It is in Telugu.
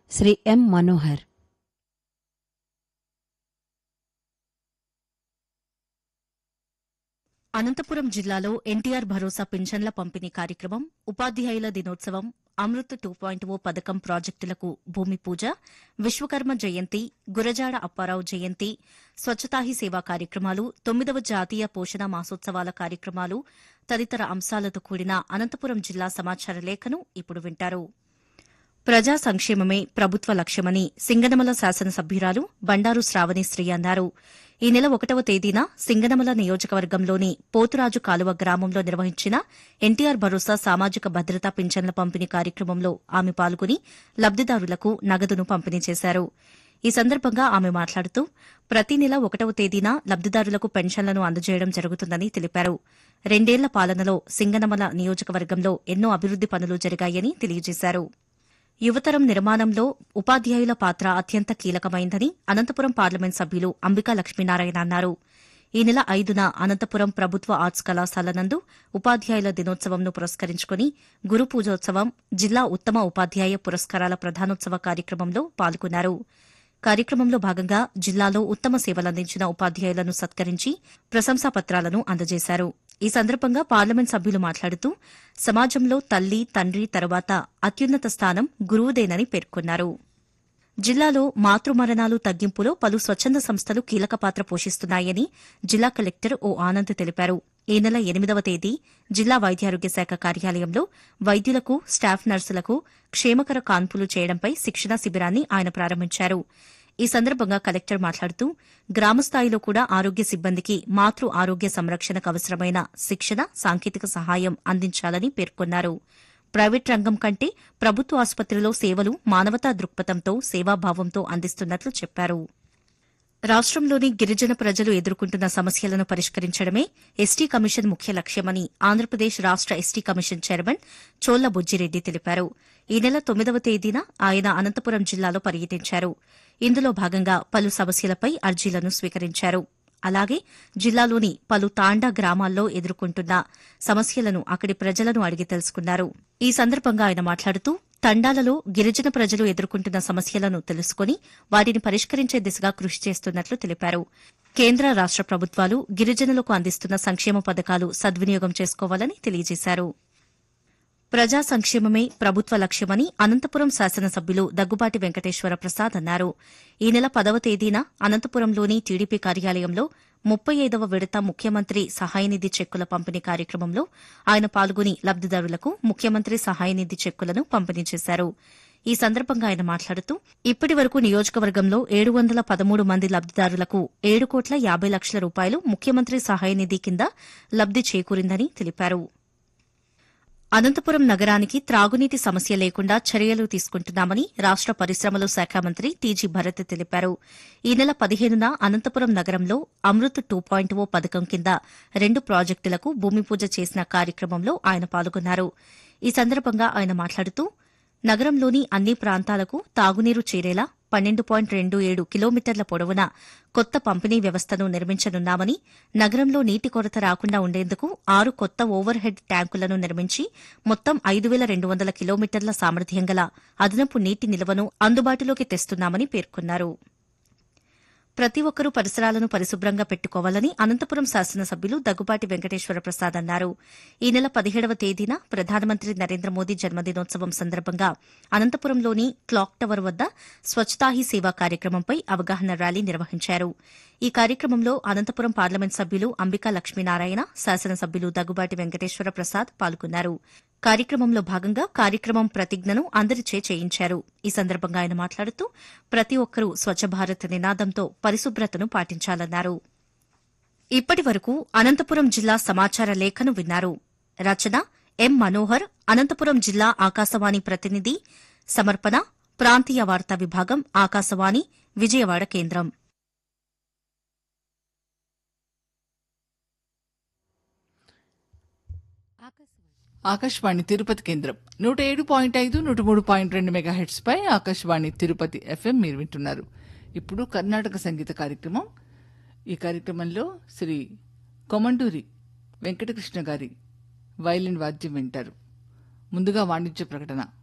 శ్రీ ఎం మనోహర్ అనంతపురం జిల్లాలో ఎన్టీఆర్ భరోసా పింఛన్ల పంపిణీ కార్యక్రమం ఉపాధ్యాయుల దినోత్సవం అమృత్ టూ పాయింట్ ఓ పథకం ప్రాజెక్టులకు భూమి పూజ విశ్వకర్మ జయంతి గురజాడ అప్పారావు జయంతి స్వచ్ఛతా హీ సేవా కార్యక్రమాలు తొమ్మిదవ జాతీయ పోషణ మాసోత్సవాల కార్యక్రమాలు తదితర అంశాలతో కూడిన అనంతపురం జిల్లా సమాచార లేఖను ఇప్పుడు వింటారు ప్రజా సంక్షేమమే ప్రభుత్వ లక్ష్యమని సింగనమల శాసనసభ్యురాలు బండారు శ్రావణి శ్రీ అన్నారు ఈ నెల ఒకటవ తేదీన సింగనమల నియోజకవర్గంలోని పోతురాజు కాలువ గ్రామంలో నిర్వహించిన ఎన్టీఆర్ భరోసా సామాజిక భద్రతా పింఛన్ల పంపిణీ కార్యక్రమంలో ఆమె పాల్గొని లబ్దిదారులకు నగదును పంపిణీ చేశారు ఈ సందర్భంగా ఆమె మాట్లాడుతూ ప్రతి నెల ఒకటవ తేదీన లబ్దిదారులకు పెన్షన్లను అందజేయడం జరుగుతుందని తెలిపారు రెండేళ్ల పాలనలో సింగనమల నియోజకవర్గంలో ఎన్నో అభివృద్ది పనులు జరిగాయని తెలియజేశారు యువతరం నిర్మాణంలో ఉపాధ్యాయుల పాత్ర అత్యంత కీలకమైందని అనంతపురం పార్లమెంట్ సభ్యులు అంబికా లక్ష్మీనారాయణ అన్నారు ఈ నెల ఐదున అనంతపురం ప్రభుత్వ ఆర్ట్స్ కళాశాల నందు ఉపాధ్యాయుల దినోత్సవంను పురస్కరించుకుని గురు పూజోత్సవం జిల్లా ఉత్తమ ఉపాధ్యాయ పురస్కారాల ప్రధానోత్సవ కార్యక్రమంలో పాల్గొన్నారు కార్యక్రమంలో భాగంగా జిల్లాలో ఉత్తమ సేవలందించిన ఉపాధ్యాయులను సత్కరించి ప్రశంసా పత్రాలను అందజేశారు ఈ సందర్భంగా పార్లమెంట్ సభ్యులు మాట్లాడుతూ సమాజంలో తల్లి తండ్రి తర్వాత అత్యున్నత స్థానం గురువుదేనని పేర్కొన్నారు జిల్లాలో మాతృమరణాలు తగ్గింపులో పలు స్వచ్ఛంద సంస్థలు కీలక పాత్ర పోషిస్తున్నాయని జిల్లా కలెక్టర్ ఓ ఆనంద్ తెలిపారు ఈ నెల ఎనిమిదవ తేదీ జిల్లా వైద్యారోగ్య శాఖ కార్యాలయంలో వైద్యులకు స్టాఫ్ నర్సులకు క్షేమకర కాన్పులు చేయడంపై శిక్షణా శిబిరాన్ని ఆయన ప్రారంభించారు ఈ సందర్భంగా కలెక్టర్ మాట్లాడుతూ గ్రామస్థాయిలో కూడా ఆరోగ్య సిబ్బందికి మాతృ ఆరోగ్య సంరక్షణకు అవసరమైన శిక్షణ సాంకేతిక సహాయం అందించాలని పేర్కొన్నారు ప్రైవేట్ రంగం కంటే ప్రభుత్వ ఆసుపత్రిలో సేవలు మానవతా దృక్పథంతో సేవాభావంతో అందిస్తున్నట్లు చెప్పారు రాష్ట్రంలోని గిరిజన ప్రజలు ఎదుర్కొంటున్న సమస్యలను పరిష్కరించడమే ఎస్టీ కమిషన్ ముఖ్య లక్ష్యమని ఆంధ్రప్రదేశ్ రాష్ట ST commission chairman Cholla Bujjireddy తెలిపారు ఈ నెల తొమ్మిదవ తేదీన ఆయన అనంతపురం జిల్లాలో పర్యటించారు ఇందులో భాగంగా పలు సమస్యలపై అర్జీలను స్వీకరించారు అలాగే జిల్లాలోని పలు తాండా గ్రామాల్లో ఎదుర్కొంటున్న సమస్యలను అక్కడి ప్రజలను అడిగి తెలుసుకున్నారు ఈ సందర్భంగా ఆయన మాట్లాడుతూ తండాలలో గిరిజన ప్రజలు ఎదుర్కొంటున్న సమస్యలను తెలుసుకుని వాటిని పరిష్కరించే దిశగా కృషి చేస్తున్నట్లు తెలిపారు కేంద్ర రాష్ట ప్రభుత్వాలు గిరిజనులకు అందిస్తున్న సంక్షేమ పథకాలు సద్వినియోగం చేసుకోవాలని తెలియజేశారు ప్రజా సంక్షేమమే ప్రభుత్వ లక్ష్యమని అనంతపురం శాసనసభ్యులు దగ్గుబాటి వెంకటేశ్వర ప్రసాద్ అన్నారు ఈ నెల పదవ తేదీన అనంతపురంలోని టీడీపీ కార్యాలయంలో ముప్పై ఐదవ విడత ముఖ్యమంత్రి సహాయనిధి చెక్కుల పంపిణీ కార్యక్రమంలో ఆయన పాల్గొని లబ్దిదారులకు ముఖ్యమంత్రి సహాయనిధి చెక్కులను పంపిణీ చేశారు ఈ సందర్భంగా ఆయన మాట్లాడుతూ ఇప్పటి వరకు నియోజకవర్గంలో ఏడు వందల పదమూడు మంది లబ్దిదారులకు ఏడు కోట్ల యాబై లక్షల రూపాయలు ముఖ్యమంత్రి సహాయనిధి కింద లబ్ది చేకూరిందని తెలిపారు అనంతపురం నగరానికి త్రాగునీటి సమస్య లేకుండా చర్యలు తీసుకుంటున్నామని రాష్ట పరిశ్రమల శాఖ మంత్రి టీజీ భరత్ తెలిపారు ఈ నెల పదిహేనున అనంతపురం నగరంలో అమృత్ టూ పాయింట్ ఓ పథకం కింద రెండు ప్రాజెక్టులకు భూమి పూజ చేసిన కార్యక్రమంలో ఆయన పాల్గొన్నారు ఈ సందర్భంగా ఆయన మాట్లాడుతూ నగరంలోని అన్ని ప్రాంతాలకు తాగునీరు చేరేలా పన్నెండు పాయింట్ రెండు ఏడు కిలోమీటర్ల పొడవున కొత్త పంపిణీ వ్యవస్థను నిర్మించనున్నామని నగరంలో నీటి కొరత రాకుండా ఉండేందుకు ఆరు కొత్త ఓవర్ హెడ్ ట్యాంకులను నిర్మించి మొత్తం ఐదు వేల రెండు వందల కిలోమీటర్ల సామర్థ్యం గల అదనపు నీటి నిల్వను అందుబాటులోకి తెస్తున్నామని పేర్కొన్నారు ప్రతి ఒక్కరూ పరిసరాలను పరిశుభ్రంగా పెట్టుకోవాలని అనంతపురం శాసనసభ్యులు దగ్గుబాటి వెంకటేశ్వర ప్రసాద్ అన్నారు ఈ నెల పదిహేడవ తేదీన ప్రధానమంత్రి నరేంద్ర మోదీ జన్మదినోత్సవం సందర్భంగా అనంతపురంలోని క్లాక్ టవర్ వద్ద స్వచ్ఛతా హీ సేవా కార్యక్రమంపై అవగాహన ర్యాలీ నిర్వహించారు ఈ కార్యక్రమంలో అనంతపురం పార్లమెంట్ సభ్యులు అంబికా లక్ష్మీనారాయణ శాసనసభ్యులు దగ్గుబాటి వెంకటేశ్వర ప్రసాద్ పాల్గొన్నారు కార్యక్రమంలో భాగంగా కార్యక్రమం ప్రతిజ్ఞను అందరిచే చేయించారు ఈ సందర్భంగా ఆయన మాట్లాడుతూ ప్రతి ఒక్కరూ స్వచ్ఛ భారత్ నినాదంతో పరిశుభ్రతను పాటించాలన్నారు ఇప్పటి వరకు అనంతపురం జిల్లా సమాచార లేఖను విన్నారు రచన ఎం మనోహర్ అనంతపురం జిల్లా ఆకాశవాణి ప్రతినిధి సమర్పణ ప్రాంతీయ వార్తా విభాగం ఆకాశవాణి విజయవాడ కేంద్రం ఆకాశవాణి తిరుపతి కేంద్రం నూట ఏడు పాయింట్ ఐదు నూట మూడు పాయింట్ రెండు మెగా హెడ్స్ పై ఆకాశవాణి తిరుపతి ఎఫ్ఎం మీరు వింటున్నారు ఇప్పుడు కర్ణాటక సంగీత కార్యక్రమం ఈ కార్యక్రమంలో శ్రీ కొమండూరి వెంకటకృష్ణ గారి వైలిన్ వాద్యం వింటారు ముందుగా వాణిజ్య ప్రకటన